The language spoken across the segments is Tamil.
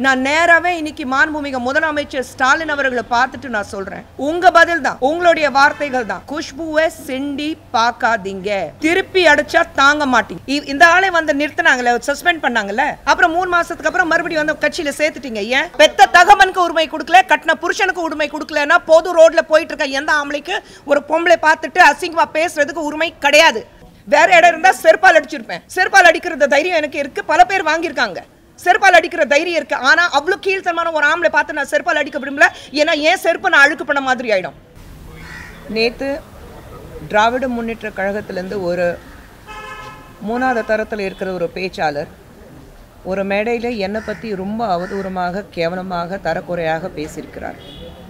நான் நேராவே இன்னைக்கு மாண்புமிக முதலமைச்சர் ஸ்டாலின் அவர்களை பார்த்துட்டு நான் சொல்றேன் உங்க பதில் தான் உங்களுடைய வார்த்தைகள் தான் குஷ்புவை சிண்டி பார்க்காதீங்க திருப்பி அடிச்சா தாங்க மாட்டீங்க இ- இந்த ஆளை வந்து நிறுத்தினாங்கல்ல சஸ்பெண்ட் பண்ணாங்கல்ல அப்புறம் மூணு மாசத்துக்கு அப்புறம் மறுபடியும் வந்து கட்சியில சேர்த்துட்டீங்க ஏன் பெத்த தகவனுக்கு உரிமை கொடுக்கல கட்டின புருஷனுக்கு உரிமை கொடுக்கலன்னா பொது ரோட்ல போயிட்டு இருக்க எந்த ஆம்பளைக்கு ஒரு பொம்பளை பார்த்துட்டு அசிங்கமா பேசுறதுக்கு உரிமை கிடையாது வேற இடம் இருந்தா செருப்பால் அடிச்சிருப்பேன் செருப்பால் அடிக்கிறது தைரியம் எனக்கு இருக்கு பல பேர் வாங்கியிருக்காங்க செருப்பால் அடிக்கிற தைரியம் இருக்கு ஆனா அவ்வளவு கீழ்த்தனமான ஒரு ஆம்பளை பார்த்து நான் செருப்பால் அடிக்க விரும்பல ஏன்னா ஏன் செருப்பை நான் அழுக்கு பண்ண மாதிரி ஆயிடும் நேத்து திராவிட முன்னேற்ற கழகத்திலேருந்து ஒரு மூணாவது தரத்தில் இருக்கிற ஒரு பேச்சாளர் ஒரு மேடையில் என்னை பற்றி ரொம்ப அவதூறமாக கேவலமாக தரக்குறையாக பேசியிருக்கிறார்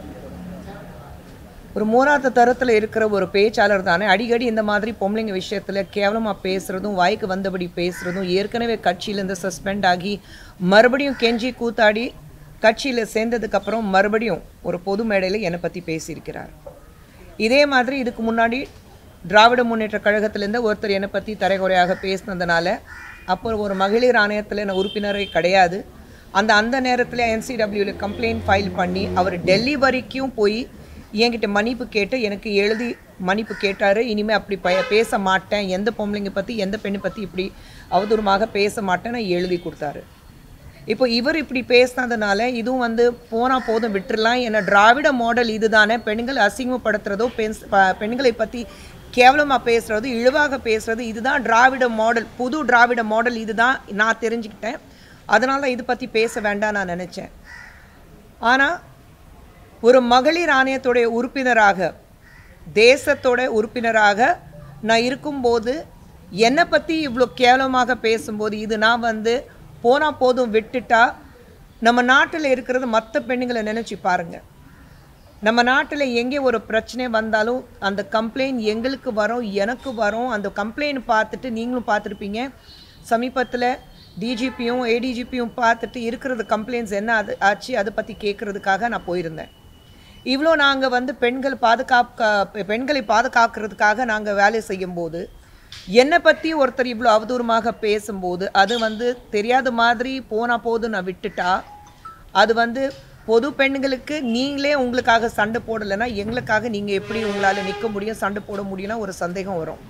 ஒரு மூணாவது தரத்தில் இருக்கிற ஒரு பேச்சாளர் தானே அடிக்கடி இந்த மாதிரி பொம்பளைங்க விஷயத்தில் கேவலமாக பேசுகிறதும் வாய்க்கு வந்தபடி பேசுகிறதும் ஏற்கனவே கட்சியிலேருந்து சஸ்பெண்ட் ஆகி மறுபடியும் கெஞ்சி கூத்தாடி கட்சியில் சேர்ந்ததுக்கப்புறம் மறுபடியும் ஒரு பொது மேடையில் என்னை பற்றி பேசியிருக்கிறார் இதே மாதிரி இதுக்கு முன்னாடி திராவிட முன்னேற்ற கழகத்திலேருந்து ஒருத்தர் என்னை பற்றி தரைகுறையாக பேசினதுனால அப்போ ஒரு மகளிர் ஆணையத்தில் நான் உறுப்பினரே கிடையாது அந்த அந்த நேரத்தில் என்சிடபிள்யூவில் கம்ப்ளைண்ட் ஃபைல் பண்ணி அவர் டெல்லி வரைக்கும் போய் என்கிட்ட மன்னிப்பு கேட்டு எனக்கு எழுதி மன்னிப்பு கேட்டார் இனிமேல் அப்படி ப பேச மாட்டேன் எந்த பொம்பளைங்க பற்றி எந்த பெண்ணை பற்றி இப்படி அவதூறமாக பேச மாட்டேன்னு எழுதி கொடுத்தாரு இப்போ இவர் இப்படி பேசினதுனால இதுவும் வந்து போனால் போதும் விட்டுறலாம் ஏன்னா திராவிட மாடல் இதுதானே பெண்கள் அசிங்கப்படுத்துறதோ பெண் ப- பெண்களை பற்றி கேவலமாக பேசுறது இழிவாக பேசுறது இதுதான் திராவிட மாடல் புது திராவிட மாடல் இதுதான் நான் தெரிஞ்சுக்கிட்டேன் அதனால இது பற்றி பேச வேண்டாம் நான் நினச்சேன் ஆனால் ஒரு மகளிர் ஆணையத்துடைய உறுப்பினராக தேசத்தோட உறுப்பினராக நான் இருக்கும்போது என்னை பற்றி இவ்வளோ கேவலமாக பேசும்போது இது நான் வந்து போனால் போதும் விட்டுட்டா நம்ம நாட்டில் இருக்கிறது மற்ற பெண்ணுங்களை நினச்சி பாருங்க நம்ம நாட்டில் எங்கே ஒரு பிரச்சனை வந்தாலும் அந்த கம்ப்ளைண்ட் எங்களுக்கு வரும் எனக்கு வரும் அந்த கம்ப்ளைண்ட் பார்த்துட்டு நீங்களும் பார்த்துருப்பீங்க சமீபத்தில் டிஜிபியும் ஏடிஜிபியும் பார்த்துட்டு இருக்கிறது கம்ப்ளைண்ட்ஸ் என்ன அது ஆச்சு அதை பற்றி கேட்குறதுக்காக நான் போயிருந்தேன் இவ்வளோ நாங்கள் வந்து பெண்கள் பாதுகாக்க பெண்களை பாதுகாக்கிறதுக்காக நாங்கள் வேலை செய்யும்போது என்னை பற்றி ஒருத்தர் இவ்வளோ அவதூறமாக பேசும்போது அது வந்து தெரியாத மாதிரி போனால் போது நான் விட்டுட்டா அது வந்து பொது பெண்களுக்கு நீங்களே உங்களுக்காக சண்டை போடலைன்னா எங்களுக்காக நீங்கள் எப்படி உங்களால் நிற்க முடியும் சண்டை போட முடியும்னா ஒரு சந்தேகம் வரும்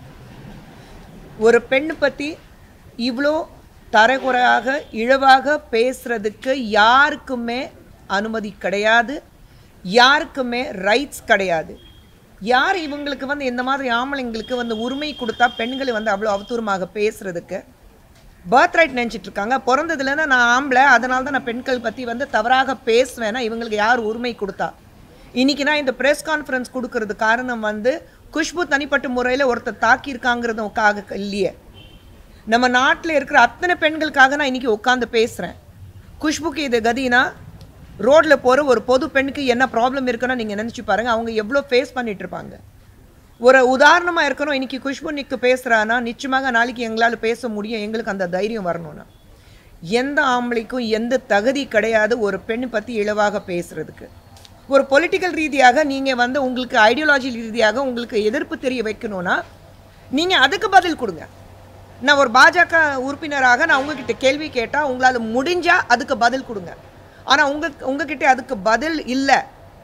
ஒரு பெண்ணை பற்றி இவ்வளோ தரக்குறையாக இழிவாக பேசுறதுக்கு யாருக்குமே அனுமதி கிடையாது யாருக்குமே ரைட்ஸ் கிடையாது யார் இவங்களுக்கு வந்து இந்த மாதிரி ஆம்பளைங்களுக்கு வந்து உரிமை கொடுத்தா பெண்களை வந்து அவ்வளோ அவதூறமாக பேசுறதுக்கு பர்த் ரைட் நினச்சிட்டு இருக்காங்க பிறந்ததுலேருந்து நான் ஆம்பளை அதனால தான் நான் பெண்கள் பற்றி வந்து தவறாக பேசுவேன்னா இவங்களுக்கு யார் உரிமை கொடுத்தா இன்னைக்கு நான் இந்த ப்ரெஸ் கான்ஃபரன்ஸ் கொடுக்கறது காரணம் வந்து குஷ்பு தனிப்பட்ட முறையில் ஒருத்தர் தாக்கியிருக்காங்கிறதுக்காக இல்லையே நம்ம நாட்டில் இருக்கிற அத்தனை பெண்களுக்காக நான் இன்னைக்கு உட்காந்து பேசுகிறேன் குஷ்புக்கு இது கதினா ரோட்டில் போகிற ஒரு பொது பெண்ணுக்கு என்ன ப்ராப்ளம் இருக்குன்னு நீங்கள் நினச்சி பாருங்கள் அவங்க எவ்வளோ ஃபேஸ் பண்ணிட்டு இருப்பாங்க ஒரு உதாரணமாக இருக்கணும் இன்னைக்கு குஷ்பு நிற்கு பேசுகிறான்னா நிச்சயமாக நாளைக்கு எங்களால் பேச முடியும் எங்களுக்கு அந்த தைரியம் வரணும்னா எந்த ஆம்பளைக்கும் எந்த தகுதி கிடையாது ஒரு பெண் பற்றி இழிவாக பேசுறதுக்கு ஒரு பொலிட்டிக்கல் ரீதியாக நீங்கள் வந்து உங்களுக்கு ஐடியாலஜி ரீதியாக உங்களுக்கு எதிர்ப்பு தெரிய வைக்கணும்னா நீங்கள் அதுக்கு பதில் கொடுங்க நான் ஒரு பாஜக உறுப்பினராக நான் உங்ககிட்ட கேள்வி கேட்டால் உங்களால் முடிஞ்சால் அதுக்கு பதில் கொடுங்க ஆனால் உங்க உங்ககிட்ட அதுக்கு பதில் இல்லை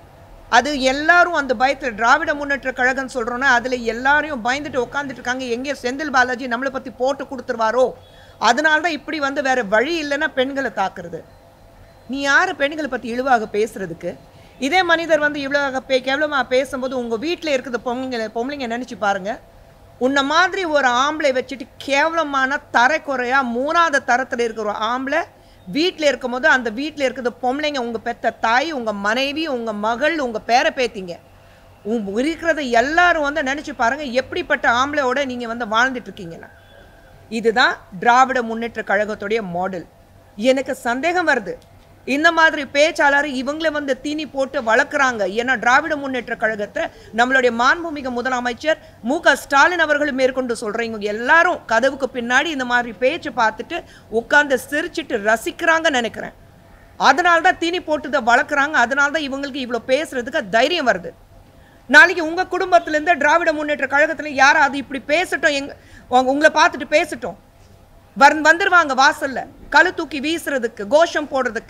அது எல்லாரும் அந்த பயத்தில் திராவிட முன்னேற்ற கழகம் சொல்கிறோன்னா அதில் எல்லாரையும் பயந்துட்டு உட்காந்துட்டு இருக்காங்க எங்கே செந்தில் பாலாஜி நம்மளை பற்றி போட்டு கொடுத்துருவாரோ அதனால தான் இப்படி வந்து வேற வழி இல்லைன்னா பெண்களை தாக்குறது நீ யார் பெண்களை பற்றி இழிவாக பேசுறதுக்கு இதே மனிதர் வந்து இவ்வளோ பே கேவலமாக பேசும்போது உங்கள் வீட்டில் இருக்கிற பொம்பளைங்க பொம்பளைங்க நினச்சி பாருங்க உன்னை மாதிரி ஒரு ஆம்பளை வச்சுட்டு கேவலமான தரைக்குறையா மூணாவது தரத்தில் இருக்கிற ஒரு ஆம்பளை வீட்டில் இருக்கும்போது அந்த வீட்டில் இருக்கிற பொம்பளைங்க உங்கள் பெத்த தாய் உங்கள் மனைவி உங்கள் மகள் உங்கள் பேர பேத்திங்க உங்க இருக்கிறத எல்லாரும் வந்து நினச்சி பாருங்க எப்படிப்பட்ட ஆம்பளையோட நீங்கள் வந்து வாழ்ந்துட்டு இருக்கீங்கன்னா இதுதான் திராவிட முன்னேற்ற கழகத்துடைய மாடல் எனக்கு சந்தேகம் வருது இந்த மாதிரி பேச்சாளர் இவங்கள வந்து தீனி போட்டு வளர்க்குறாங்க ஏன்னா திராவிட முன்னேற்ற கழகத்தை நம்மளுடைய மாண்புமிகு முதலமைச்சர் மு க ஸ்டாலின் அவர்கள் மேற்கொண்டு சொல்றீங்க எல்லாரும் கதவுக்கு பின்னாடி இந்த மாதிரி பேச்சு பார்த்துட்டு உட்கார்ந்து சிரிச்சிட்டு ரசிக்கிறாங்கன்னு நினைக்கிறேன் அதனால தான் தீனி போட்டு வளர்க்குறாங்க அதனால தான் இவங்களுக்கு இவ்வளோ பேசுறதுக்கு தைரியம் வருது நாளைக்கு உங்க குடும்பத்திலேருந்து திராவிட முன்னேற்ற கழகத்துல யாராவது இப்படி பேசட்டும் எங்க உங்க- உங்களை பார்த்துட்டு பேசட்டும் வர் வந்துருவாங்க வாசல்ல கழு தூக்கி வீசுறதுக்கு கோஷம் போடுறதுக்கு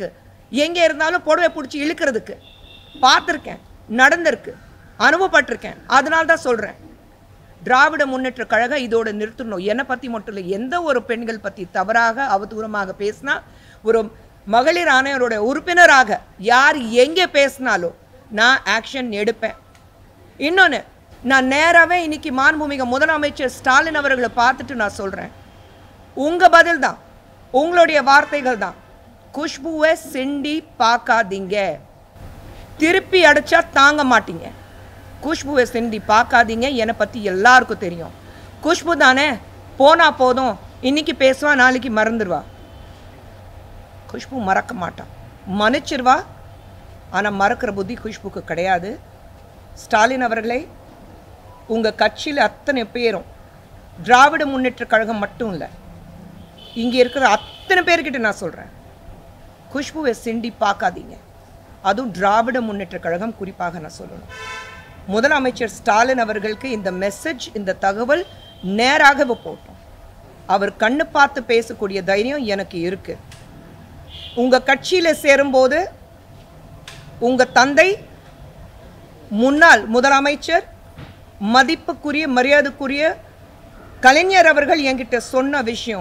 எங்கே இருந்தாலும் புடவை பிடிச்சி இழுக்கிறதுக்கு பார்த்துருக்கேன் நடந்திருக்கு அனுபவப்பட்டிருக்கேன் அதனால தான் சொல்கிறேன் திராவிட முன்னேற்ற கழகம் இதோட நிறுத்தணும் என்னை பற்றி மட்டும் இல்லை எந்த ஒரு பெண்கள் பற்றி தவறாக அவதூறமாக பேசினா ஒரு மகளிர் ஆணையரோட உறுப்பினராக யார் எங்கே பேசினாலும் நான் ஆக்ஷன் எடுப்பேன் இன்னொன்று நான் நேராகவே இன்னைக்கு மாண்புமிகு முதலமைச்சர் ஸ்டாலின் அவர்களை பார்த்துட்டு நான் சொல்கிறேன் உங்கள் பதில் தான் உங்களுடைய வார்த்தைகள் தான் குஷ்புவை சிண்டி பார்க்காதீங்க திருப்பி அடிச்சா தாங்க மாட்டீங்க குஷ்புவை சிண்டி பார்க்காதீங்க என்னை பற்றி எல்லாருக்கும் தெரியும் குஷ்பு தானே போனா போதும் இன்னைக்கு பேசுவா நாளைக்கு மறந்துடுவா குஷ்பு மறக்க மாட்டான் மன்னிச்சிருவா ஆனால் மறக்கிற புத்தி குஷ்புக்கு கிடையாது ஸ்டாலின் அவர்களே உங்கள் கட்சியில் அத்தனை பேரும் திராவிட முன்னேற்ற கழகம் மட்டும் இல்லை இங்கே இருக்கிற அத்தனை பேர்கிட்ட நான் சொல்கிறேன் குஷ்புவை சிண்டி பார்க்காதீங்க அதுவும் திராவிட முன்னேற்ற கழகம் குறிப்பாக நான் சொல்லணும் முதலமைச்சர் ஸ்டாலின் அவர்களுக்கு இந்த மெசேஜ் இந்த தகவல் நேராகவே போட்டோம் அவர் கண்ணு பார்த்து பேசக்கூடிய தைரியம் எனக்கு இருக்கு உங்க கட்சியில சேரும்போது உங்க தந்தை முன்னாள் முதலமைச்சர் மதிப்புக்குரிய மரியாதைக்குரிய கலைஞர் அவர்கள் என்கிட்ட சொன்ன விஷயம்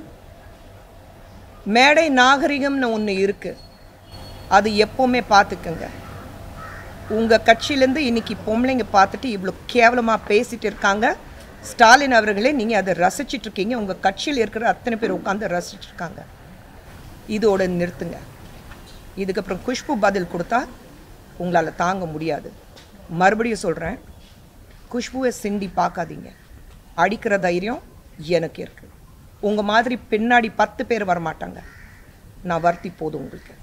மேடை நாகரிகம்னு ஒன்று இருக்கு அது எப்பவுமே பார்த்துக்கங்க உங்கள் கட்சியிலேருந்து இன்னைக்கு பொம்பளைங்க பார்த்துட்டு இவ்வளோ கேவலமாக பேசிட்டு இருக்காங்க ஸ்டாலின் அவர்களே நீங்கள் அதை ரசிச்சிட்டு இருக்கீங்க உங்கள் கட்சியில் இருக்கிற அத்தனை பேர் உட்காந்து ரசிச்சிட்டு இருக்காங்க இதோட நிறுத்துங்க இதுக்கப்புறம் குஷ்பு பதில் கொடுத்தா உங்களால் தாங்க முடியாது மறுபடியும் சொல்கிறேன் குஷ்புவை சிண்டி பார்க்காதீங்க அடிக்கிற தைரியம் எனக்கு இருக்கு உங்கள் மாதிரி பின்னாடி பத்து பேர் வரமாட்டாங்க நான் வருத்தி போதும் உங்களுக்கு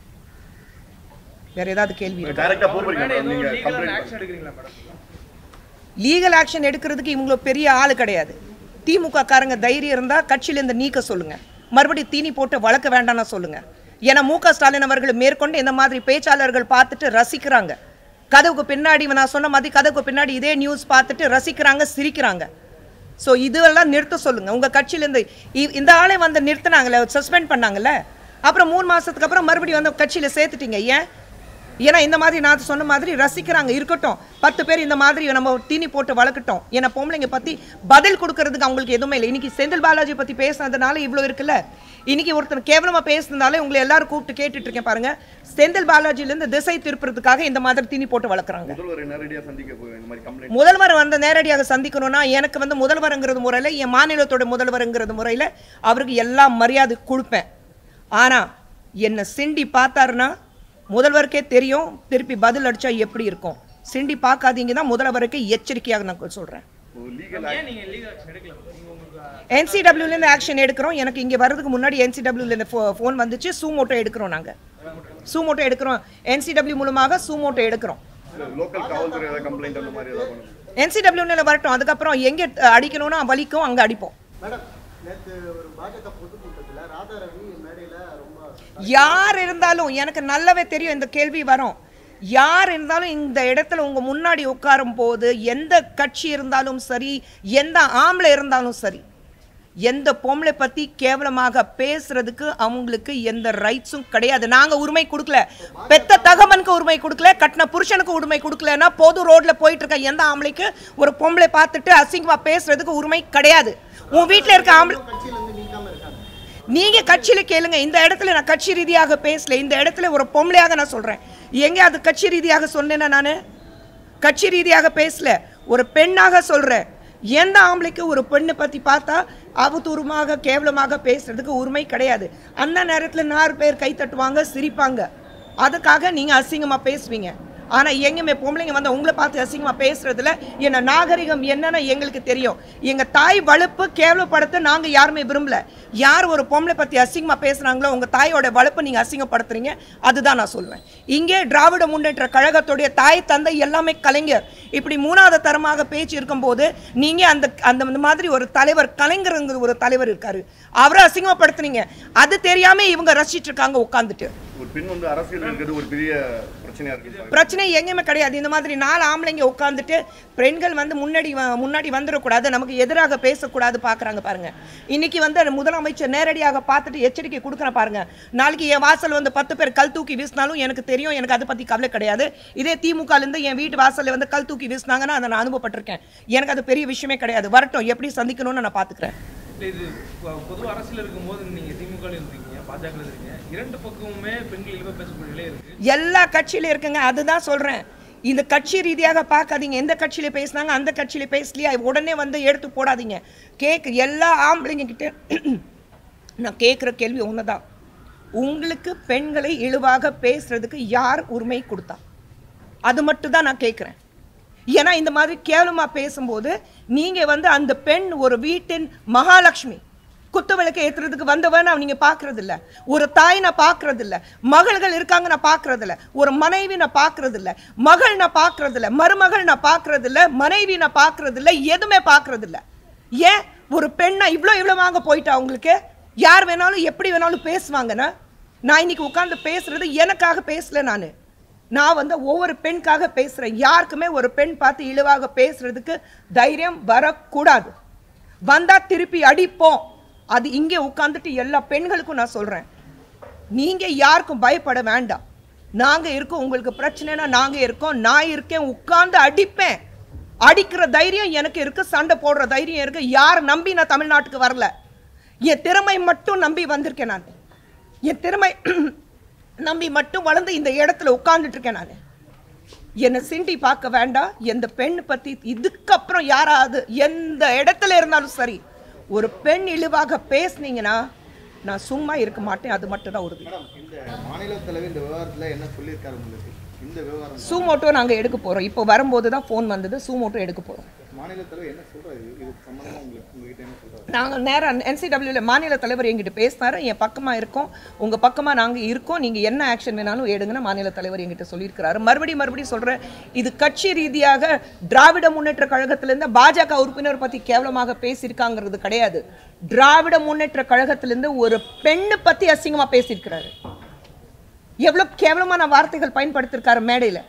வேற ஏதாவது கேள்வி இருக்கா டைரக்டா போறீங்க மேடம் நீங்க லீகல் கம்ப்ளைண்ட் ஆக்ஷன் எடுக்கிறீங்களா மேடம் லீகல் ஆக்ஷன் எடுக்கிறதுக்கு இவங்கள பெரிய ஆள் கிடையாது திமுக காரங்க தைரியம் இருந்தால் கட்சியிலேருந்து நீக்க சொல்லுங்க மறுபடியும் தீனி போட்டு வளர்க்க வேண்டாம்னு சொல்லுங்க ஏன்னா மு க ஸ்டாலின் அவர்கள் மேற்கொண்டு இந்த மாதிரி பேச்சாளர்கள் பார்த்துட்டு ரசிக்கிறாங்க கதவுக்கு பின்னாடி இவன் நான் சொன்ன மாதிரி கதவுக்கு பின்னாடி இதே நியூஸ் பார்த்துட்டு ரசிக்கிறாங்க சிரிக்கிறாங்க ஸோ இதெல்லாம் நிறுத்த சொல்லுங்க உங்க கட்சியிலேருந்து இ- இந்த ஆளே வந்து நிறுத்தினாங்கல்ல சஸ்பெண்ட் பண்ணாங்கல்ல அப்புறம் மூணு மாசத்துக்கு அப்புறம் மறுபடியும் வந்து கட்சியில சேர்த்துட்டீங்க ஏன் ஏன்னா இந்த மாதிரி நான் சொன்ன மாதிரி ரசிக்கிறாங்க இருக்கட்டும் பத்து பேர் இந்த மாதிரி நம்ம தீனி போட்டு வளர்க்கட்டும் ஏன்னா பொம்பளைங்க பத்தி பதில் கொடுக்கறதுக்கு அவங்களுக்கு எதுவுமே இல்லை இன்னைக்கு செந்தில் பாலாஜி பத்தி பேசுனதுனால இவ்வளோ இருக்குல்ல இன்னைக்கு ஒருத்தர் கேவலமா பேசுனதாலே உங்களை எல்லாரும் கூப்பிட்டு கேட்டுட்டு இருக்கேன் பாருங்க செந்தில் பாலாஜில இருந்து திசை திருப்புறதுக்காக இந்த மாதிரி தீனி போட்டு வளர்க்குறாங்க முதல்வரை நேரடியா சந்திக்க போய் இந்த மாதிரி கம்ப்ளைண்ட் முதல்வர் வந்து நேரடியாக சந்திக்கணும்னா எனக்கு வந்து முதல்வருங்கிறது முறையில் என் மாநிலத்தோட முதல்வருங்கிறது முறையில் அவருக்கு எல்லா மரியாதை கொடுப்பேன் ஆனால் என்னை சிண்டி பார்த்தாருன்னா முதல்வருக்கே தெரியும் திருப்பி பதில் அடிச்சா எப்படி இருக்கும் சிண்டி பார்க்காதீங்க தான் முதல்வருக்கு எச்சரிக்கையாக நான் சொல்கிறேன் லீகல் ஏன் நீங்க லீகல் ஆக்ஷன் எடுக்கல நீங்க உங்களுக்கு என்சிடபிள்யூலேருந்து ஆக்ஷன் எடுக்கிறோம் எனக்கு இங்கே வர்றதுக்கு முன்னாடி என்சிடபிள்யூலேருந்து ஃபோ ஃபோன் வந்துச்சு சூமோட்டோ எடுக்கிறோம் நாங்கள் சூமோட்டோ எடுக்கிறோம் என்சிடபிள்யூ மூலமாக சூமோட்டோ எடுக்கிறோம் லோக்கல் காவல்துறை ஏதாவது கம்ப்ளைண்ட் அந்த மாதிரி ஏதாவது பண்ணுங்க என்சிடபிள்யூல வரட்டும் அதுக்கப்புறம் எங்கே அடிக்கணும்னா வலிக்கும் அங்கே அடிப்போம் மேடம் நேற்று ஒரு பாஜக பொதுக்கூட்டத்தில் ராதா ரவி மேடையில் ரொம்ப யார் இருந்தாலும் எனக்கு நல்லாவே தெரியும் இந்த கேள்வி வரும் யார் இருந்தாலும் இந்த இடத்துல உங்க முன்னாடி உட்காரும் போது எந்த கட்சி இருந்தாலும் சரி எந்த ஆம்பளை இருந்தாலும் சரி எந்த பொம்பளை பத்தி கேவலமாக பேசுறதுக்கு அவங்களுக்கு எந்த ரைட்ஸும் கிடையாது நாங்க உரிமை கொடுக்கல பெத்த தகவனுக்கு உரிமை கொடுக்கல கட்டின புருஷனுக்கு உரிமை கொடுக்கலன்னா பொது ரோட்ல போயிட்டு இருக்க எந்த ஆம்பளைக்கு ஒரு பொம்பளை பார்த்துட்டு அசிங்கமா பேசுறதுக்கு உரிமை கிடையாது உன் வீட்ல இருக்க ஆம்பளை கட்சியிலேருந்து நீக்காம இருக்காங்க நீங்க கட்சியில கேளுங்க இந்த இடத்துல நான் கட்சி ரீதியாக பேசல இந்த இடத்துல ஒரு பொம்பளையாக நான் சொல்றேன் எங்க அது கட்சி ரீதியாக சொன்னேன்னா நானு கட்சி ரீதியாக பேசல ஒரு பெண்ணாக சொல்றேன் எந்த ஆம்பளைக்கு ஒரு பெண்ணை பத்தி பார்த்தா அவதூறமாக கேவலமாக பேசுறதுக்கு உரிமை கிடையாது அந்த நேரத்துல நாலு பேர் கை தட்டுவாங்க சிரிப்பாங்க அதுக்காக நீங்க அசிங்கமா பேசுவீங்க ஆனா எங்கேயுமே பொம்பளைங்க வந்து உங்களை பார்த்து அசிங்கமா பேசுறதுல என்ன நாகரிகம் என்னன்னு எங்களுக்கு தெரியும் எங்க தாய் வலுப்பு கேவலப்படுத்த நாங்க யாருமே விரும்பல யார் ஒரு பொம்பளை பத்தி அசிங்கமா பேசுறாங்களோ உங்க தாயோட வலுப்பை நீங்க அசிங்கப்படுத்துறீங்க அதுதான் நான் சொல்லுவேன் இங்கே திராவிட முன்னேற்ற கழகத்துடைய தாய் தந்தை எல்லாமே கலைஞர் இப்படி மூணாவது தரமாக பேச்சு இருக்கும்போது நீங்க அந்த அந்த இந்த மாதிரி ஒரு தலைவர் கலைஞருங்கிற ஒரு தலைவர் இருக்காரு அவரை அசிங்கப்படுத்துனீங்க அது தெரியாம இவங்க ரசிச்சிட்டு இருக்காங்க உட்காந்துட்டு ஒரு பெண் வந்து அரசியல் இருக்கிறது ஒரு பெரிய பிரச்சனையா இருக்கு பிரச்சனை எங்கேயுமே கிடையாது இந்த மாதிரி நாலு ஆம்பளைங்க உட்காந்துட்டு பெண்கள் வந்து முன்னாடி வ- முன்னாடி வந்துடக்கூடாது நமக்கு எதிராக பேசக்கூடாது பார்க்குறாங்க பாருங்க இன்னைக்கு வந்து அந்த முதலமைச்சர் நேரடியாக பார்த்துட்டு எச்சரிக்கை கொடுக்குற பாருங்க நாளைக்கு என் வாசல் வந்து பத்து பேர் கல் தூக்கி வீசினாலும் எனக்கு தெரியும் எனக்கு அதை பற்றி கவலை கிடையாது இதே திமுகலேருந்து என் வீட்டு வாசல்ல வந்து கல் தூக்கி வீசினாங்கன்னா அதை நான் அனுபவப்பட்டிருக்கேன் எனக்கு அது பெரிய விஷயமே கிடையாது வரட்டும் எப்படி சந்திக்கணும்னு நான் பார்த்துக்கிறேன் இல்ல இது பொ- பொதுவா அரசியல் இருக்கும்போது நீங்க திமுக இருந்தீங்க பாஜக இருக்கீங்க இரண்டு பக்கமுமே பெண்கள் இழிவா பேசக்கூடிய நிலை இருக்கு எல்லா கட்சியிலும் இருக்குங்க அதுதான் சொல்றேன் இந்த கட்சி ரீதியாக பார்க்காதீங்க எந்த கட்சியில பேசுனாங்க அந்த கட்சியில பேசலையா உடனே வந்து எடுத்து போடாதீங்க கேக்கு எல்லா ஆம்பளைங்க கிட்ட நான் கேட்குற கேள்வி ஒண்ணுதான் உங்களுக்கு பெண்களை இழிவாக பேசுறதுக்கு யார் உரிமை கொடுத்தா அது மட்டும் தான் நான் கேட்குறேன் ஏன்னா இந்த மாதிரி கேவலமா பேசும்போது நீங்க வந்து அந்த பெண் ஒரு வீட்டின் மகாலட்சுமி குத்து விளக்கு ஏத்துறதுக்கு வந்தவன் நான் நீங்க பாக்குறது இல்ல ஒரு தாய் நான் பாக்குறது இல்ல மகள்கள் இருக்காங்க நான் பாக்குறது இல்ல ஒரு மனைவி நான் பாக்குறது இல்ல மகள் நான் பாக்குறது இல்ல மருமகள் நான் பாக்குறது இல்ல மனைவி நான் பாக்குறது இல்ல எதுவுமே பாக்குறது இல்ல ஏன் ஒரு பெண்ணா இவ்வளோ இவ்வளோ வாங்க போயிட்டா உங்களுக்கு யார் வேணாலும் எப்படி வேணாலும் பேசுவாங்கண்ணா நான் இன்னைக்கு உட்கார்ந்து பேசுறது எனக்காக பேசல நான் நான் வந்து ஒவ்வொரு பெண்காக பேசுறேன் யாருக்குமே ஒரு பெண் பார்த்து இழிவாக பேசுறதுக்கு தைரியம் வரக்கூடாது வந்தா திருப்பி அடிப்போம் அது இங்கே உட்கார்ந்துட்டு எல்லா பெண்களுக்கும் நான் சொல்றேன் நீங்க யாருக்கும் பயப்பட வேண்டாம் நாங்க இருக்கோம் உங்களுக்கு பிரச்சனைனா நாங்க இருக்கோம் நான் இருக்கேன் உட்கார்ந்து அடிப்பேன் அடிக்கிற தைரியம் எனக்கு இருக்கு சண்டை போடுற தைரியம் இருக்கு யார் நம்பி நான் தமிழ்நாட்டுக்கு வரல என் திறமை மட்டும் நம்பி வந்திருக்கேன் நான் என் திறமை நம்பி மட்டும் வளர்ந்து இந்த இடத்துல உட்கார்ந்துட்டு இருக்கேன் நான் என்னை சிண்டி பார்க்க வேண்டாம் எந்த பெண் பத்தி இதுக்கப்புறம் யாராவது எந்த இடத்துல இருந்தாலும் சரி ஒரு பெண் இழிவாக பேசுனீங்கன்னா நான் சும்மா இருக்க மாட்டேன் அது மட்டும் தான் உறுதி மேடம் இந்த மாநில தலைவர் இந்த விவகாரத்துல என்ன சொல்லியிருக்காரு உங்களுக்கு இந்த விவகாரம் சூமோட்டோ நாங்க எடுக்க போறோம் இப்போ வரும்போது தான் ஃபோன் வந்தது சூமோட்டோ எடுக்க போறோம் மாநில தலைவர் என்ன சொல்றாரு இது இது சம்பந்தமா உங்களுக்கு உங்ககிட்ட என்ன சொல்றாரு நாங்கள் நேரம் என்சிடபிள்யூல மாநில தலைவர் எங்கிட்ட பேசினாரு என் பக்கமா இருக்கோம் உங்க பக்கமா நாங்க இருக்கோம் நீங்க என்ன ஆக்ஷன் வேணாலும் எடுங்கன்னு மாநில தலைவர் எங்கிட்ட சொல்லியிருக்கிறாரு மறுபடியும் மறுபடியும் சொல்றேன் இது கட்சி ரீதியாக திராவிட முன்னேற்ற கழகத்திலிருந்து பாஜக உறுப்பினர் பத்தி கேவலமாக பேசியிருக்காங்கிறது கிடையாது திராவிட முன்னேற்ற கழகத்திலிருந்து ஒரு பெண்ணு பத்தி அசிங்கமா பேசியிருக்கிறாரு எவ்வளவு கேவலமான வார்த்தைகள் பயன்படுத்திருக்காரு மேடையில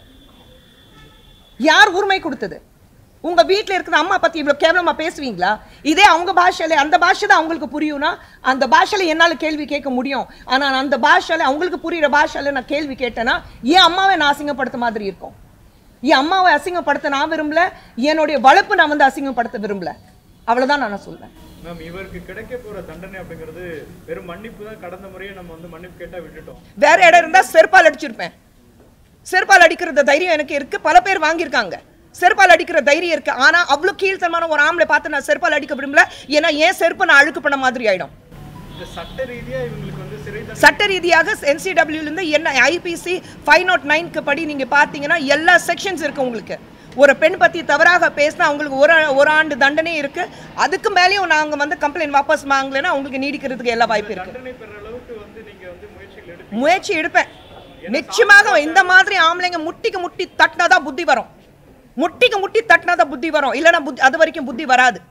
யார் உரிமை கொடுத்தது உங்க வீட்ல இருக்கிற அம்மா பத்தி இவ்வளவு கேவலமா பேசுவீங்களா இதே அவங்க பாஷையில அந்த பாஷை தான் அவங்களுக்கு புரியும்னா அந்த பாஷையில என்னால கேள்வி கேட்க முடியும் ஆனா அந்த பாஷையில அவங்களுக்கு புரியுற பாஷையில நான் கேள்வி கேட்டேன்னா என் அம்மாவை நான் அசிங்கப்படுத்த மாதிரி இருக்கும் என் அம்மாவை அசிங்கப்படுத்த நான் விரும்பல என்னுடைய வளர்ப்பு நான் வந்து அசிங்கப்படுத்த விரும்பல அவ்வளவுதான் நான் சொல்றேன் மேம் இவருக்கு கிடைக்க போற தண்டனை அப்படிங்கிறது வெறும் மன்னிப்பு தான் கடந்த முறையே நம்ம வந்து மன்னிப்பு கேட்டா விட்டுட்டோம் வேற இடம் இருந்தா செருப்பால் அடிச்சிருப்பேன் செருப்பால் அடிக்கிறது தைரியம் எனக்கு இருக்கு பல பேர் வாங்கியிருக்காங்க செருப்பால் அடிக்கிற தைரியம் இருக்கு ஆனா அவ்வளவு கீழ்த்தனமான ஒரு ஆம்பளை பார்த்து நான் செருப்பால் அடிக்க விரும்பல ஏன்னா ஏன் செருப்பை நான் அழுக்கு பண்ண மாதிரி ஆயிடும் இந்த சட்ட ரீதியா இவங்களுக்கு வந்து சிறை தண்டனை சட்ட ரீதியாக NCW ல இருந்து என்ன ஐபிசி ஃபைவ் நாட் நைன்க்கு படி நீங்க பாத்தீங்கன்னா எல்லா செக்ஷன்ஸ் இருக்கு உங்களுக்கு ஒரு பெண் பத்தி தவறாக பேசினா அவங்களுக்கு ஒரு ஒரு ஆண்டு தண்டனை இருக்கு அதுக்கு மேலேயும் நாங்க வந்து கம்ப்ளைண்ட் வாபஸ் வாங்கலைன்னா அவங்களுக்கு நீடிக்கிறதுக்கு எல்லா வாய்ப்பு இருக்கு தண்டனை பெற அளவுக்கு வந்து நீங்க வந்து முயற்சிகள் எடுத்து முயற்சி எடுப்பேன் நிச்சயமாக இந்த மாதிரி ஆம்பளைங்க முட்டிக்கு முட்டி தட்டினாதான் புத்தி வரும் முட்டிக்கு முட்டி தட்டினாதான் புத்தி வரும் இல்லைன்னா புத்தி அது வரைக்கும் புத்தி வராது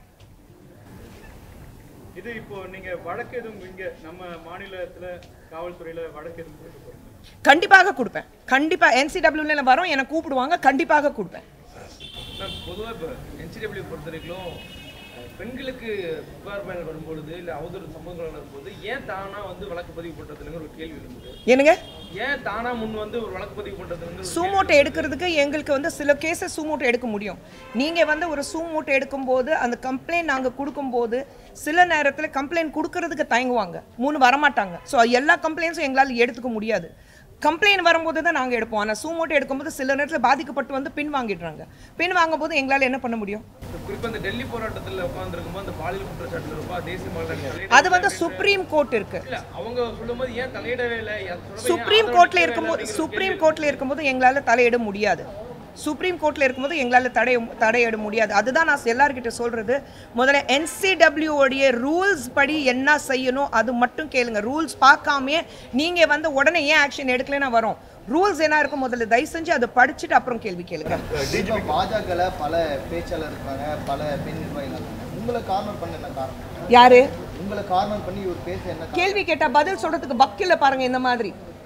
இது இப்போ நீங்க வழக்கு எதுவும் இங்க நம்ம மாநிலத்துல காவல்துறையில வழக்கு எதுவும் கொடுக்க போறீங்க கண்டிப்பாக கொடுப்பேன் கண்டிப்பா என்சிடபிள்யூல வரும் என்னை கூப்பிடுவாங்க கண்டிப்பாக கொடுப்பேன் மேம் பொதுவாக இப்போ என்சிடபிள்யூ பொறுத்த வரைக்கும் அஹ், பெண்களுக்கு புகார் மேல் வரும்பொழுது இல்லை அவதூறு சம்பவங்கள் வரும்போது ஏன் தானா வந்து வழக்கு பதிவு பண்றதுங்கிற ஒரு கேள்வி எழுந்தது என்னங்க ஏன் தானா முன் வந்து ஒரு வழக்கு பதிவு பண்றதுங்கிற ஒரு சூமோட்டை எடுக்கிறதுக்கு எங்களுக்கு வந்து சில கேஸை சூமோட்டை எடுக்க முடியும் நீங்கள் வந்து ஒரு சூமோட்டை எடுக்கும்போது அந்த கம்ப்ளைண்ட் நாங்கள் கொடுக்கும்போது சில நேரத்தில் கம்ப்ளைண்ட் கொடுக்கறதுக்கு தயங்குவாங்க மூணு வரமாட்டாங்க ஸோ எல்லா கம்ப்ளைண்ட்ஸும் எங்களால் எடுத்துக்க முடியாது கம்ப்ளைண்ட் வரும்போது தான் நாங்கள் எடுப்போம் ஆனால் சூமோட்டை எடுக்கும்போது சில நேரத்தில் பாதிக்கப்பட்டு வந்து பின் வாங்கிடுறாங்க பின் வாங்கும்போது எங்களால் என்ன பண்ண முடியும் குறிப்பா இந்த டெல்லி போராட்டத்தில் உட்காந்துருக்கும்போது அந்த பாலியல் குற்றச்சாட்டு இருப்பா தேசிய மாநில அது வந்து சுப்ரீம் கோர்ட் இருக்கு இல்ல அவங்க சொல்லும்போது ஏன் தலையிடவே இல்லை அது சொல்றப்ப ஏன் சுப்ரீம் ஆதரவு கோர்ட்ல அளிக்கவே இருக்கும்போது இல்லை சுப்ரீம் கோர்ட்ல இருக்கும்போது எங்களால தலையிட முடியாது சுப்ரீம் கோர்ட்ல இருக்கும்போது எங்களால தடை தடையிட முடியாது அதுதான் நான் எல்லார்கிட்ட சொல்றது முதல்ல NCW உடைய ரூல்ஸ் படி என்ன செய்யணும் அது மட்டும் கேளுங்க ரூல்ஸ் பார்க்காமயே நீங்க வந்து உடனே ஏன் ஆக்ஷன் எடுக்கலைன்னா வரும் ரூல்ஸ் என்ன இருக்கும் முதல்ல தயவு செஞ்சு அதை படிச்சுட்டு அப்புறம் கேள்வி கேளுங்க இப்போ பாஜகல பல பேச்சாளர் இருக்காங்க பல பெண் நிர்வாகிகள் இருக்காங்க உங்களை கார்னர் பண்ண என்ன காரணம் யாரு உங்களை கார்னர் பண்ணி இவர் பேச என்ன காரணம்? கேள்வி கேட்டா பதில் சொல்றதுக்கு வக்கில்ல பாருங்க இந்த மாதிரி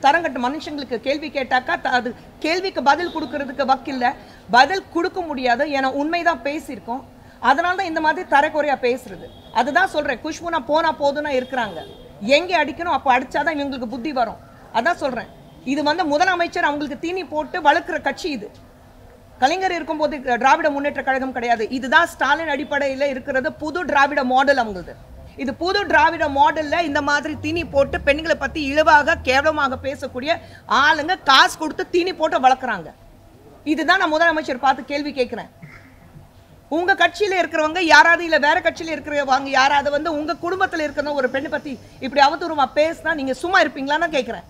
தரங்கட்ட மனுஷங்களுக்கு கேள்வி கேட்டாக்கா த- அது கேள்விக்கு பதில் கொடுக்கறதுக்கு வக்கில்ல பதில் கொடுக்க முடியாது ஏன்னா உண்மைதான் பேசியிருக்கோம் அதனால தான் இந்த மாதிரி தரக்குறையா பேசுறது அதுதான் சொல்றேன் குஷ்பு நான் போனா போதும்னா இருக்கிறாங்க எங்கே அடிக்கணும் அப்போ அடிச்சாதான் இவங்களுக்கு புத்தி வரும் அதான் சொல்றேன் இது வந்து முதலமைச்சர் அவங்களுக்கு தீனி போட்டு வளர்க்குற கட்சி இது கலைஞர் இருக்கும்போது திராவிட முன்னேற்ற கழகம் கிடையாது இதுதான் ஸ்டாலின் அடிப்படையில் இருக்கிறது புது திராவிட மாடல் அவங்களுது இது புது திராவிட மாடல்ல இந்த மாதிரி தீனி போட்டு பெண்களை பத்தி இழிவாக கேவலமாக பேசக்கூடிய ஆளுங்க காசு கொடுத்து தீனி போட்டு வளர்க்குறாங்க இதுதான் நான் முதலமைச்சர் பார்த்து கேள்வி கேட்கிறேன் உங்க கட்சியில இருக்கிறவங்க யாராவது இல்ல வேற கட்சியில இருக்கிறவங்க யாராவது வந்து உங்க குடும்பத்துல இருக்கிற ஒரு பெண்ணை பத்தி இப்படி அவதூறமா பேசினா நீங்க சும்மா இருப்பீங்களான்னு கேட்கிறேன்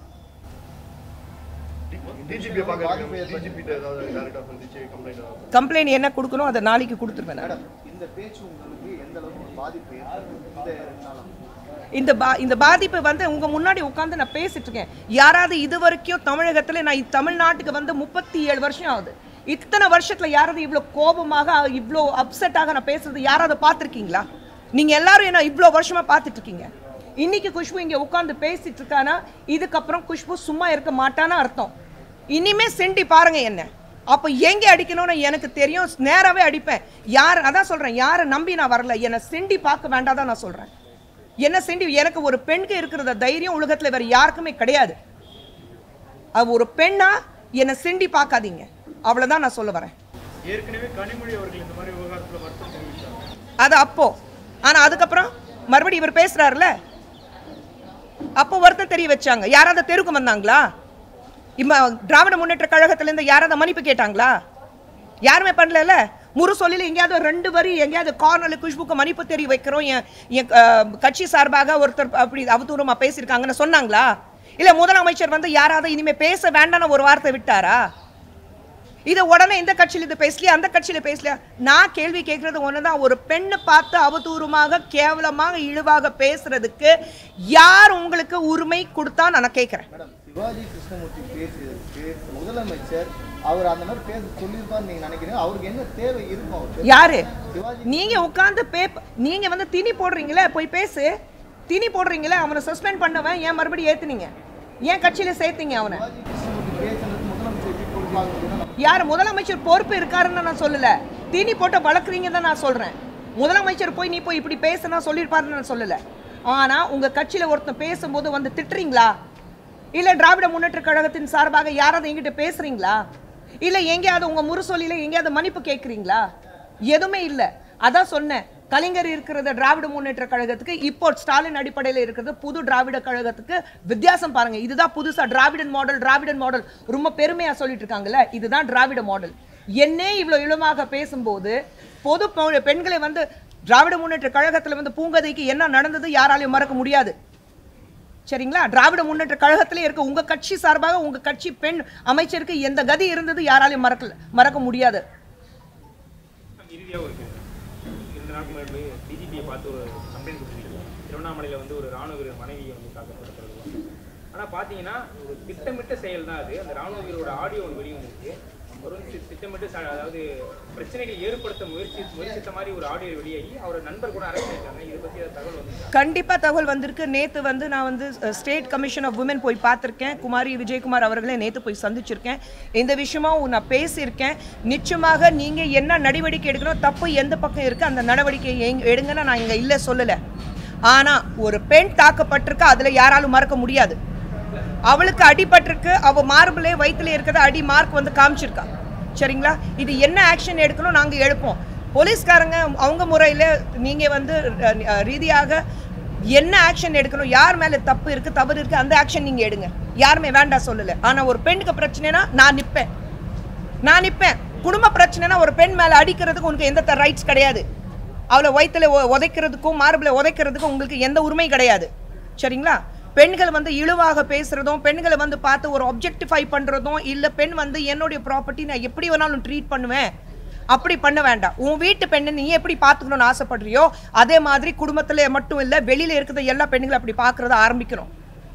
டிஜிபியை பார்க்க டிஜிபி ஏதாவது டேரக்டா சந்திச்சு கம்ப்ளைண்ட் ஏதாவது கம்ப்ளைண்ட் என்ன கொடுக்கணும் அதை நாளைக்கு கொடுத்துருவேன் நான். மேடம் இந்த பேச்சு உங்களுக்கு எந்த அளவுக்கு ஒரு பாதிப்பு ஏற்படுத்தும் இந்த ரெண்டு நாளா இந்த பா இந்த பாதிப்பு வந்து உங்க முன்னாடி உட்காந்து நான் பேசிட்டு இருக்கேன் யாராவது இது வரைக்கும் தமிழகத்துல நான் இ- தமிழ்நாட்டுக்கு வந்து முப்பத்தி ஏழு வருஷம் ஆகுது இத்தனை வருஷத்துல யாராவது இவ்வளோ கோபமாக இவ்வளோ அப்செட்டாக நான் பேசுறது யாராவது பார்த்துருக்கீங்களா நீங்க எல்லாரும் என்ன இவ்வளோ வருஷமா பார்த்துட்டு இருக்கீங்க இன்னைக்கு குஷ்பு இங்க உட்காந்து பேசிட்டு இருக்கானா இதுக்கப்புறம் குஷ்பு சும்மா இருக்க மாட்டான்னு அர்த்தம் இனிமே செண்டி பாருங்க என்ன அப்போ எங்க அடிக்கணும்னு எனக்கு தெரியும் நேராவே அடிப்பேன் யார் அதான் சொல்றேன் யாரை நம்பி நான் வரல என்னை செண்டி பார்க்க வேண்டாதான் நான் சொல்றேன் என்ன செண்டி எனக்கு ஒரு பெண்ணுக்கு இருக்கிற தைரியம் உலகத்துல வேற யாருக்குமே கிடையாது அவ ஒரு பெண்ணா என்னை செண்டி பார்க்காதீங்க அவ்வளவுதான் நான் சொல்ல வரேன் ஏற்கனவே கனிமொழி அவர்கள் இந்த மாதிரி விவகாரத்துல வருத்தம் தெரிவித்தாங்க அது அப்போ ஆனா அதுக்கப்புறம் மறுபடியும் இவர் பேசுறாருல அப்போ வருத்தம் தெரிய வச்சாங்க யாராவது தெருக்கு வந்தாங்களா இம்ம திராவிட முன்னேற்ற கழகத்துல இருந்து யாராவது மன்னிப்பு கேட்டாங்களா யாருமே பண்ணல முறு சொல்லில எங்கேயாவது ரெண்டு வரி எங்கேயாவது கார்னர்ல குஷ்புக்கு மன்னிப்பு தெரிய வைக்கிறோம் என் என் அஹ், கட்சி சார்பாக ஒருத்தர் அப்படி அவதூறமா பேசியிருக்காங்கன்னு சொன்னாங்களா இல்ல முதலமைச்சர் வந்து யாராவது இனிமே பேச வேண்டாம்னு ஒரு வார்த்தை விட்டாரா இது உடனே இந்த கட்சியில இது பேசலையா அந்த கட்சியில பேசலையா நான் கேள்வி கேட்கறது ஒண்ணுதான் ஒரு பெண்ணை பார்த்து அவதூறமாக கேவலமாக இழிவாக பேசுறதுக்கு யார் உங்களுக்கு உரிமை கொடுத்தா நான் கேட்கிறேன் மேடம் சிவாஜி கிருஷ்ணமூர்த்தி பேசியதற்கு முதலமைச்சர் அவர் அந்த மாதிரி பேச சொல்லியிருப்பான்னு நீங்க நினைக்கிறீங்க அவருக்கு என்ன தேவை இருக்கும் அவருக்கு யாரு சிவாஜி நீங்க உட்கார்ந்து பேப்ப நீங்க வந்து திணி போடுறீங்களே போய் பேசு திணி போடுறீங்களே அவனை சஸ்பெண்ட் பண்ணவன் ஏன் மறுபடியும் ஏத்துனீங்க ஏன் கட்சியில சேர்த்தீங்க அவனை சிவாஜி கிருஷ்ணமூர்த்தி பேசுனது முதலமைச்சர் எப்படி பொறுப்பாக அப்படின்னா யார் முதலமைச்சர் பொறுப்பு இருக்காருன்னு நான் சொல்லல தீனி போட்டு வளர்க்குறீங்க தான் நான் சொல்றேன் முதலமைச்சர் போய் நீ போய் இப்படி பேசுனா சொல்லியிருப்பாருன்னு நான் சொல்லல ஆனா உங்க கட்சியில ஒருத்தன் பேசும்போது வந்து திட்டுறீங்களா இல்ல திராவிட முன்னேற்ற கழகத்தின் சார்பாக யாராவது எங்கிட்ட பேசுறீங்களா இல்ல எங்கேயாவது உங்க முரசொலியில எங்கேயாவது மன்னிப்பு கேட்குறீங்களா எதுவுமே இல்ல அதான் சொன்னேன் கலைஞர் இருக்கிறது திராவிட முன்னேற்ற கழகத்துக்கு இப்போ ஸ்டாலின் அடிப்படையில் இருக்கிறது புது திராவிட கழகத்துக்கு வித்தியாசம் பாருங்க இதுதான் புதுசா திராவிடன் மாடல் திராவிடன் மாடல் ரொம்ப பெருமையா சொல்லிட்டு இருக்காங்கல்ல இதுதான் திராவிட மாடல் என்னே இவ்வளவு இளமாக பேசும்போது பொது பெ- பெண்களை வந்து திராவிட முன்னேற்ற கழகத்துல வந்து பூங்கதைக்கு என்ன நடந்தது யாராலையும் மறக்க முடியாது சரிங்களா திராவிட முன்னேற்ற கழகத்திலே இருக்க உங்க கட்சி சார்பாக உங்க கட்சி பெண் அமைச்சருக்கு எந்த கதி இருந்தது யாராலையும் மறக்கல மறக்க முடியாது இறுதியாக ஒரு கேள்வி. இரண்டு நாட்கள் முன்னாடி போய் டிஜிபியை பார்த்து ஒரு கம்ப்ளைண்ட் கொடுத்துருக்கீங்க திருவண்ணாமலையில் வந்து ஒரு ராணுவ வீரர் மனைவியை வந்து தாக்கப்பட்டிருக்கிறது ஆனால் பார்த்தீங்கன்னா ஒரு திட்டமிட்ட செயல் தான் அது அந்த ராணுவ வீரரோட ஆடியோ ஒன்று வெளியே வந்துருக்கு ஒரு வந்து தி- திட்டமிட்டு ச- அதாவது பிரச்சனைகள் ஏற்படுத்த முயற்சி முயற்சித்த மாதிரி ஒரு ஆடியோ வெளியாகி அவரோட நண்பர் கூட அரெஸ்ட் பண்ணிட்டாங்க இதை பற்றி ஏதாவது தகவல் வந்து கண்டிப்பா தகவல் வந்திருக்கு நேத்து வந்து நான் வந்து ஸ்டேட் கமிஷன் ஆஃப் உமன் போய் பார்த்திருக்கேன் குமாரி விஜயகுமார் அவர்களை நேத்து போய் சந்திச்சிருக்கேன் இந்த விஷயமா நான் பேசியிருக்கேன் நிச்சயமாக நீங்க என்ன நடவடிக்கை எடுக்கணும் தப்பு எந்த பக்கம் இருக்கு அந்த நடவடிக்கை எங்க- எடுங்கன்னு நான் இங்க இல்ல சொல்லல ஆனா ஒரு பெண் தாக்கப்பட்டிருக்கா அதுல யாராலும் மறக்க முடியாது அவளுக்கு அடிபட்டிருக்கு அவ மார்பிளே வயித்துல இருக்கிற அடி மார்க் வந்து காமிச்சிருக்கா சரிங்களா இது என்ன ஆக்ஷன் எடுக்கணும் நாங்க எடுப்போம் போலீஸ்காரங்க அவங்க முறையில நீங்க வந்து அஹ், அஹ், ரீதியாக என்ன ஆக்ஷன் எடுக்கணும் யார் மேல தப்பு இருக்கு தவறு இருக்கு அந்த ஆக்ஷன் நீங்க எடுங்க யாருமே வேண்டாம் சொல்லல ஆனா ஒரு பெண்ணுக்கு பிரச்சனைனா நான் நிப்பேன் நான் நிப்பேன் குடும்ப பிரச்சனைனா ஒரு பெண் மேல அடிக்கிறதுக்கு உனக்கு எந்த ரைட்ஸ் கிடையாது அவளை வயித்துல உ- உதைக்கிறதுக்கும் மார்பில் உதைக்கிறதுக்கும் உங்களுக்கு எந்த உரிமை கிடையாது சரிங்களா பெண்கள் வந்து இழிவாக பேசுறதும் பெண்களை வந்து பார்த்து ஒரு ஒப்ஜெக்டிஃபை பண்றதும் இல்ல பெண் வந்து என்னுடைய ப்ராப்பர்ட்டி நான் எப்படி வேணாலும் ட்ரீட் பண்ணுவேன் அப்படி பண்ண வேண்டாம் உன் வீட்டு பெண்ணை நீ எப்படி பார்த்துக்கணும்னு ஆசைப்படுறியோ அதே மாதிரி குடும்பத்துல மட்டும் இல்ல வெளியில இருக்கிற எல்லா பெண்களும் அப்படி பார்க்கறத ஆரம்பிக்கணும்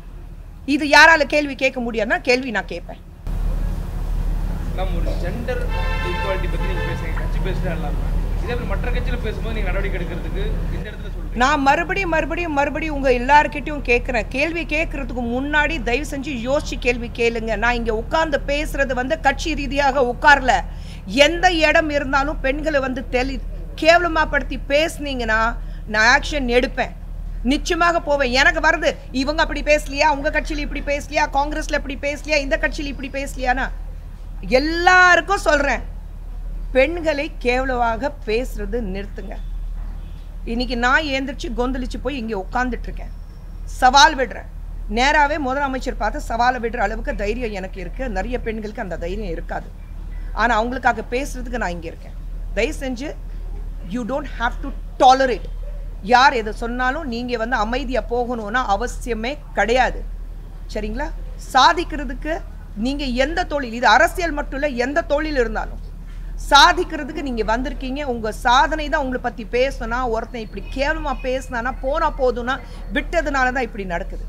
இது யாரால கேள்வி கேட்க முடியாதுன்னா கேள்வி நான் கேட்பேன் நம்ம ஒரு ஜெண்டர் ஈக்குவாலிட்டி பற்றி நீங்கள் பேசுகிறீங்க கட்சி பேசுகிறா இல்லாமல் இதே மாதிரி மற்ற கட்சியில் பேசும்போது நீங்க நடவடிக்கை எடுக்கிறதுக்கு இந்த இடத்துல சொல்றீங்க நான் மறுபடியும் மறுபடியும் மறுபடியும் உங்க எல்லார்கிட்டயும் கேட்குறேன் கேள்வி கேட்கறதுக்கு முன்னாடி தயவு செஞ்சு யோசிச்சு கேள்வி கேளுங்க நான் இங்க உட்கார்ந்து பேசுறது வந்து கட்சி ரீதியாக உட்கார்ல எந்த இடம் இருந்தாலும் பெண்களை வந்து தெளி கேவலமாப்படுத்தி பேசுனீங்கன்னா நான் ஆக்ஷன் எடுப்பேன் நிச்சயமாக போவேன் எனக்கு வருது இவங்க அப்படி பேசலையா உங்க கட்சியில இப்படி பேசலையா காங்கிரஸ்ல இப்படி பேசலையா இந்த கட்சியில இப்படி பேசலையானா எல்லாருக்கும் சொல்றேன் பெண்களை கேவலமாக பேசுறது நிறுத்துங்க இன்னைக்கு நான் ஏந்திரிச்சு கொந்தளிச்சு போய் இங்கே உட்காந்துட்டு இருக்கேன் சவால் விடுறேன் நேராவே முதலமைச்சர் பார்த்து சவாலை விடுற அளவுக்கு தைரியம் எனக்கு இருக்கு நிறைய பெண்களுக்கு அந்த தைரியம் இருக்காது ஆனா அவங்களுக்காக பேசுறதுக்கு நான் இங்க இருக்கேன் தயவு செஞ்சு you don't have to tolerate யார் எதை சொன்னாலும் நீங்க வந்து அமைதியா போகணும்னா அவசியமே கிடையாது சரிங்களா சாதிக்கிறதுக்கு நீங்க எந்த தொழில் இது அரசியல் மட்டும் இல்ல எந்த தொழில் இருந்தாலும் சாதிக்கிறதுக்கு நீங்க வந்திருக்கீங்க உங்க சாதனை தான் உங்களை பத்தி பேசுனா ஒருத்தன் இப்படி கேவலமா பேசினானா போனா போதும்னா விட்டதுனால தான் இப்படி நடக்குது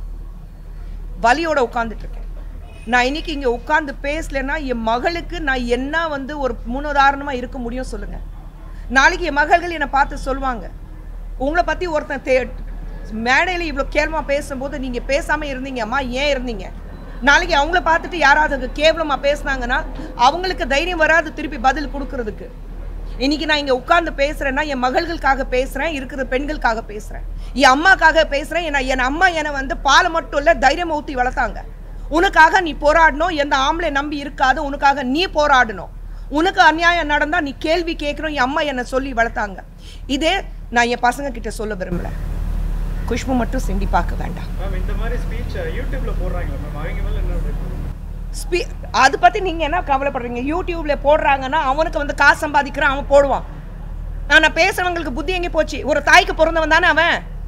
வலியோட உட்கார்ந்துட்டு இருக்கேன் நான் இன்னைக்கு இங்க உட்கார்ந்து பேசலைன்னா என் மகளுக்கு நான் என்ன வந்து ஒரு முன்னுதாரணமா இருக்க முடியும் சொல்லுங்க நாளைக்கு என் மகள்கள் என்னை பார்த்து சொல்லுவாங்க உங்களை பத்தி ஒருத்தன் தே மேடையில் இவ்வளோ கேவலமா பேசும்போது நீங்க பேசாம இருந்தீங்க அம்மா ஏன் இருந்தீங்க நாளைக்கு அவங்கள பார்த்துட்டு யாராவது அங்க கேவலமா பேசுனாங்கன்னா அவங்களுக்கு தைரியம் வராது திருப்பி பதில் கொடுக்கறதுக்கு இன்னைக்கு நான் இங்க உட்கார்ந்து பேசுறேன்னா என் மகள்களுக்காக பேசுறேன் இருக்கிற பெண்களுக்காக பேசுறேன் என் அம்மாக்காக பேசுறேன் என் என் அம்மா என்னை வந்து பாலை மட்டும் இல்ல தைரியம் ஊத்தி வளர்த்தாங்க உனக்காக நீ போராடணும் எந்த ஆம்பளை நம்பி இருக்காது உனக்காக நீ போராடணும் உனக்கு அநியாயம் நடந்தா நீ கேள்வி கேட்கணும் என் அம்மா என்னை சொல்லி வளர்த்தாங்க இதே நான் என் பசங்க கிட்ட சொல்ல விரும்பல குஷ்பு மட்டும் சிந்தி பார்க்க வேண்டாம் மேம் இந்த மாதிரி ஸ்பீச் யூடியூப்ல போடுறாங்க மேம் அவங்க மேல என்ன update? ஸ்பீ அது பற்றி நீங்கள் என்ன கவலைப்படுறீங்க யூடியூப்ல போடுறாங்கன்னா அவனுக்கு வந்து காசு சம்பாதிக்கிறான் அவன் போடுவான் ஆனால் பேசுறவங்களுக்கு புத்தி எங்கே போச்சு ஒரு தாய்க்கு பிறந்தவன் தானே அவன்